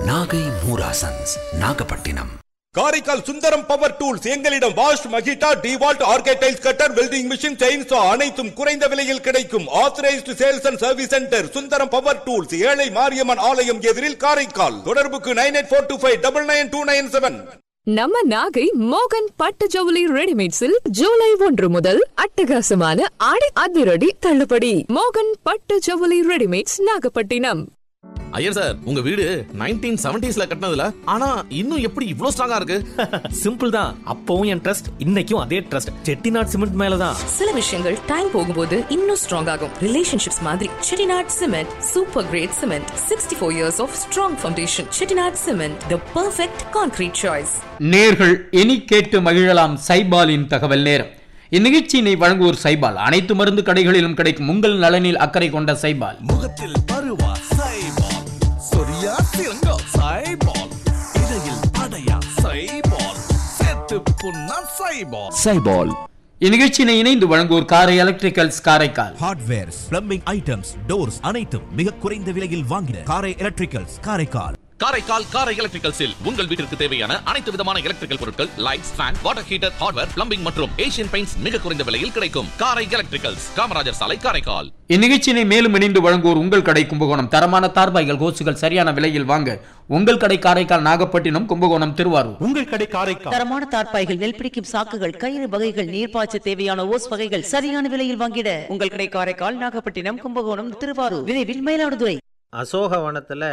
நாகை மூராசன்ஸ் Nagapattinam Karaikal Sundaram power tools எங்களிடம் வாஷ் மகிட்டா டிவால்ட் ஆர்கேடைல்ஸ் கட்டர் வெல்டிங் மிஷின் செயின்சா அனைத்தும் குறைந்த விலையில் கிடைக்கும் authorised sales and service centre Sundaram power tools ஏழை மாரியம்மன் ஆலயம் எதிரில் காரைக்கால் தொடர்புக்கு nine eight four two five double nine two nine seven நம்ம நாகை மோகன் பட்டு ஜவுளி ரெடிமேட்ஸில் ஜூலை ஒன்று முதல் அட்டகாசமான ஆடை அதிரடி தள்ளுபடி மோகன் பட்டு ஜவுளி ரெடிமேட்ஸ் நாகப்பட்டினம் ஐயர் சார் உங்க வீடு நைன்டீன் செவன்டிஸ்ல கட்டினதுல ஆனா இன்னும் எப்படி இவ்ளோ ஸ்ட்ராங்கா இருக்கு சிம்பிள் தான் அப்பவும் என் ட்ரஸ்ட் இன்னைக்கும் அதே ட்ரஸ்ட் செட்டிநாட் சிமெண்ட் மேலதான் சில விஷயங்கள் டைம் போகும்போது இன்னும் ஸ்ட்ராங் ஆகும் ரிலேஷன்ஷிப்ஸ் மாதிரி Chettinad cement super great cement sixty four years of strong foundation Chettinad cement the perfect concrete choice நேர்கள் இனி கேட்டு மகிழலாம் சைபாலின் தகவல் நேரம் இந்நிகழ்ச்சியினை வழங்குவோர் சைபால் அனைத்து மருந்து கடைகளிலும் கிடைக்கும் உங்கள் நலனில் அக்கறை கொண்ட சைபால் முகத்தில் பருவா சைபால் சொரியா சிறங்கா சைபால் இடையில் அடையா சைபால் செத்து புண்ணா சைபால் சைபால் இந்நிகழ்ச்சியினை இணைந்து வழங்குவோர் Karai electricals Karaikal hardwares plumbing items doors அனைத்தும் மிக குறைந்த விலையில் வாங்கின காரை எலக்ட்ரிக்கல்ஸ் காரைக்கால் காரைக்கால் காரை எலக்ட்ரிக்கல்ஸில் உங்கள் வீட்டிற்கு தேவையான அனைத்து விதமான எலக்ட்ரிக்கல் பொருட்கள் lights fan water heater hardware plumbing மற்றும் ஏசியன் பெயிண்ட்ஸ் மிக குறைந்த விலையில் கிடைக்கும் காரை எலக்ட்ரிக்கல்ஸ் காமராஜர் சாலை காரைக்கால் இந்நிகழ்ச்சியினை மேலும் இணைந்து வழங்குவோர் உங்கள் கடை கும்பகோணம் தரமான தார்பாய்கள் கோசுகள் சரியான விலையில் வாங்க உங்கள் கடை காரைக்கால் நாகப்பட்டினம் கும்பகோணம் திருவாரூர் உங்கள் கடை காரைக்கால் தரமான தார்ப்பாய்கள் நெல் பிடிக்கும் சாக்குகள் கயிறு வகைகள் நீர்ப்பாய்ச்ச தேவையான ஓஸ் வகைகள் சரியான விலையில் வாங்கிட உங்கள் கடை காரைக்கால் நாகப்பட்டினம் கும்பகோணம் திருவாரூர் விரைவில் மயிலாடுதுறை அசோகவனத்தில்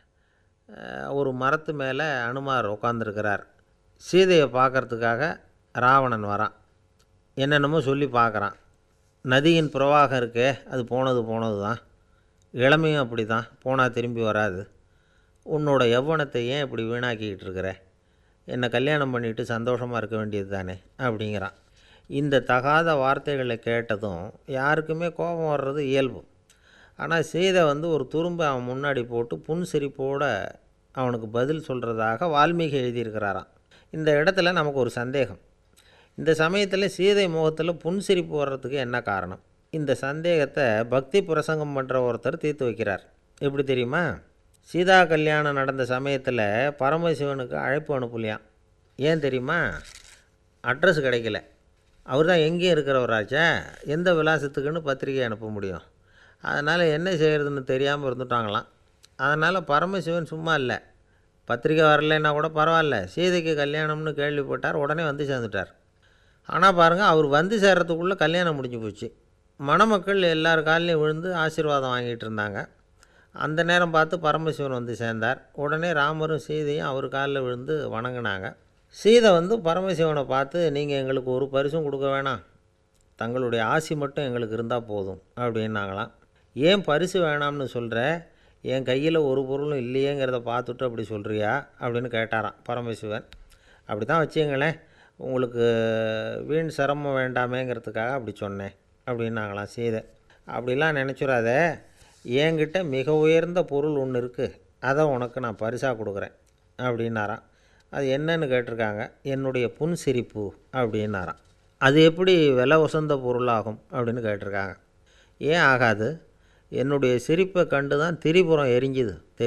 ஒரு மரத்து மேலே அனுமார் உட்காந்துருக்கிறார் சீதையை பார்க்கறதுக்காக ராவணன் வரான் என்னென்னமோ சொல்லி பார்க்குறான் நதியின் பிரவாகம் இருக்கே அது போனது போனது தான் இளமையும் அப்படி தான் போனால் திரும்பி வராது உன்னோட யௌவனத்தை ஏன் இப்படி வீணாக்கிக்கிட்டு இருக்கிற என்னை கல்யாணம் பண்ணிட்டு சந்தோஷமாக இருக்க வேண்டியது தானே அப்படிங்கிறான் இந்த தகாத வார்த்தைகளை கேட்டதும் யாருக்குமே கோபம் வர்றது இயல்பு ஆனால் சீதை வந்து ஒரு துரும்பை அவன் முன்னாடி போட்டு புன்சிரிப்போட அவனுக்கு பதில் சொல்கிறதாக வால்மீகி எழுதியிருக்கிறாராம் இந்த இடத்துல நமக்கு ஒரு சந்தேகம் இந்த சமயத்தில் சீதை முகத்தில் புன்சிரிப்பு வர்றதுக்கு என்ன காரணம் இந்த சந்தேகத்தை பக்தி பிரசங்கம் பண்ணுற ஒருத்தர் தீர்த்து வைக்கிறார் எப்படி தெரியுமா சீதா கல்யாணம் நடந்த சமயத்தில் பரமசிவனுக்கு அழைப்பு அனுப்பலையாம் ஏன் தெரியுமா அட்ரஸ் கிடைக்கல அவர் தான் எங்கேயும் இருக்கிறவராச்சே எந்த விலாசத்துக்குன்னு பத்திரிக்கை அனுப்ப முடியும் அதனால் என்ன செய்கிறதுன்னு தெரியாமல் இருந்துட்டாங்களாம் அதனால் பரமசிவன் சும்மா இல்லை பத்திரிக்கை வரலைன்னா கூட பரவாயில்ல சீதைக்கு கல்யாணம்னு கேள்விப்பட்டார் உடனே வந்து சேர்ந்துட்டார் ஆனால் பாருங்கள் அவர் வந்து சேர்றதுக்குள்ளே கல்யாணம் முடிஞ்சு போச்சு மணமக்கள் எல்லார் காலையும் விழுந்து ஆசீர்வாதம் வாங்கிட்டு இருந்தாங்க அந்த நேரம் பார்த்து பரமசிவன் வந்து சேர்ந்தார் உடனே ராமரும் சீதையும் அவர் காலில் விழுந்து வணங்கினாங்க சீதை வந்து பரமசிவனை பார்த்து நீங்கள் எங்களுக்கு ஒரு பரிசும் கொடுக்க வேணாம் தங்களுடைய ஆசி மட்டும் எங்களுக்கு இருந்தால் போதும் அப்படின்னாங்களாம் ஏன் பரிசு வேணாம்னு சொல்கிற என் கையில் ஒரு பொருளும் இல்லையேங்கிறத பார்த்துட்டு அப்படி சொல்கிறியா அப்படின்னு கேட்டாராம் பரமசிவன் அப்படி தான் வச்சுங்களேன் உங்களுக்கு வீண் சிரமம் வேண்டாமேங்கிறதுக்காக அப்படி சொன்னேன் அப்படின்னாங்களாம் சீதை அப்படிலாம் நினச்சிடாத என்கிட்ட மிக உயர்ந்த பொருள் ஒன்று இருக்குது அதை உனக்கு நான் பரிசாக கொடுக்குறேன் அப்படின்னாராம் அது என்னன்னு கேட்டிருக்காங்க என்னுடைய புன்சிரிப்பு அப்படின்னாராம் அது எப்படி விலை உசந்த பொருளாகும் அப்படின்னு கேட்டிருக்காங்க ஏன் ஆகாது என்னுடைய சிரிப்பை கண்டு தான் திரிபுரம் எரிஞ்சுது